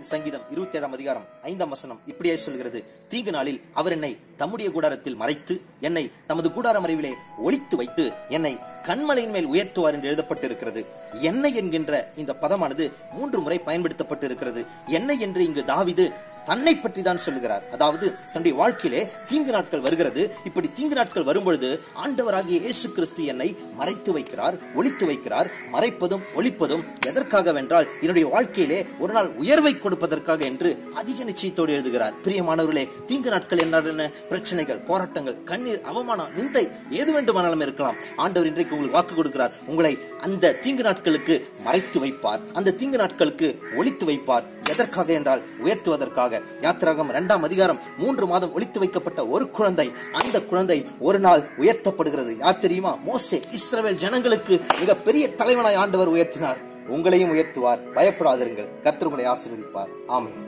சங்கீதம் இருபத்தி ஏழாம் அதிகாரம் ஐந்தாம் வசனம் இப்படியே சொல்கிறது தீங்கு நாளில் அவர் என்னை தம்முடைய கூடாரத்தில் மறைத்து என்னை தமது கூடார மறைவிலே ஒளித்து வைத்து என்னை கண்மலையின் மேல் உயர்த்துவார் என்று எழுதப்பட்டிருக்கிறது என்னை என்கின்ற இந்த பதமானது மூன்று முறை பயன்படுத்தப்பட்டு இருக்கிறது என்னை என்று இங்கு தாவிது தன்னை பற்றி தான் சொல்லுகிறார் அதாவது தன்னுடைய வாழ்க்கையிலே தீங்கு நாட்கள் வருகிறது இப்படி தீங்கு நாட்கள் வரும்பொழுது ஆண்டவராகிய இயேசு கிறிஸ்து என்னை மறைத்து வைக்கிறார் ஒளித்து வைக்கிறார் மறைப்பதும் ஒளிப்பதும் எதற்காக வென்றால் என்னுடைய வாழ்க்கையிலே ஒரு நாள் உயர்வை கொடுப்பதற்காக என்று அதிக நிச்சயத்தோடு எழுதுகிறார் பிரியமானவர்களே தீங்கு நாட்கள் என்றால் என்ன பிரச்சனைகள் போராட்டங்கள் கண்ணீர் அவமானம் நிந்தை எது வேண்டுமானாலும் இருக்கலாம் ஆண்டவர் இன்றைக்கு உங்களுக்கு வாக்கு கொடுக்கிறார் உங்களை அந்த தீங்கு நாட்களுக்கு மறைத்து வைப்பார் அந்த தீங்கு நாட்களுக்கு ஒளித்து வைப்பார் எதற்காக என்றால் உயர்த்துவதற்காக யாத்திராகம் இரண்டாம் அதிகாரம் மூன்று மாதம் ஒளித்து வைக்கப்பட்ட ஒரு குழந்தை அந்த குழந்தை ஒரு நாள் உயர்த்தப்படுகிறது யார் தெரியுமா மோசே இஸ்ரவேல் ஜனங்களுக்கு மிக பெரிய தலைவனாய் ஆண்டவர் உயர்த்தினார் உங்களையும் உயர்த்துவார் பயப்படாதிருங்கள் கர்த்தர் உங்களை ஆசீர்வதிப்பார் ஆமென்